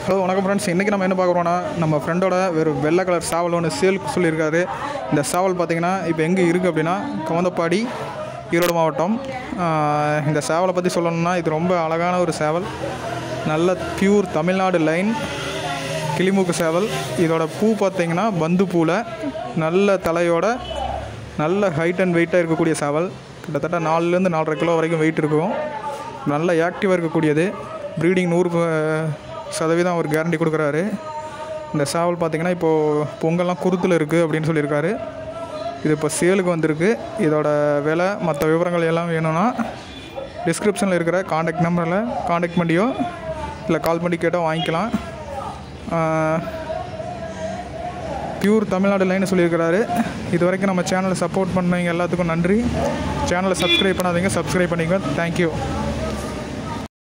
hello வணக்கம் friends இன்றைக்கி நம்ம என்ன பார்க்குறோன்னா நம்ம ஃப்ரெண்டோட ஒரு வெள்ளை கலர் சாவல் ஒன்று சேல் சொல்லியிருக்காரு இந்த சாவல் பார்த்தீங்கன்னா இப்போ எங்கே இருக்குது அப்படின்னா கவந்தப்பாடி ஈரோடு மாவட்டம் ஆஹ் இந்த சேவலை பற்றி சொல்லணும்னா இது ரொம்ப அழகான ஒரு சேவல் நல்ல பியூர் தமிழ்நாடு லைன் கிளிமூக்கு சேவல் இதோட பூ பார்த்தீங்கன்னா பந்து பூவில் நல்ல தலையோட நல்ல ஹைட் அண்ட் வெயிட்டாக இருக்கக்கூடிய சேவல் கிட்டத்தட்ட நாலுலேருந்து நாலரை கிலோ வரைக்கும் வெயிட் இருக்கும் நல்ல ஆக்டிவாக இருக்கக்கூடியது ப்ரீடிங் நூறு ப- சதவீதம் அவர் கேரண்டி கொடுக்குறாரு இந்த சேவல் பார்த்தீங்கன்னா இப்போது பொங்கல்லாம் குருத்தில் இருக்குது அப்படின்னு சொல்லியிருக்காரு இது இப்போ சேலுக்கு வந்திருக்கு இதோட விலை மற்ற விவரங்கள் எல்லாம் வேணும்னா டிஸ்கிரிப்ஷனில் இருக்கிற காண்டாக்ட் நம்பரில் காண்டாக்ட் பண்ணியோ இல்லை கால் பண்ணி கேட்டால் வாங்கிக்கலாம் பியூர் தமிழ்நாடு லைன் சொல்லியிருக்கிறாரு இது வரைக்கும் நம்ம சேனலை சப்போர்ட் பண்ணவங்க எல்லாத்துக்கும் நன்றி சேனலை சப்ஸ்கிரைப் பண்ணாதீங்க சப்ஸ்கிரைப் பண்ணிக்கோ தேங்க்யூ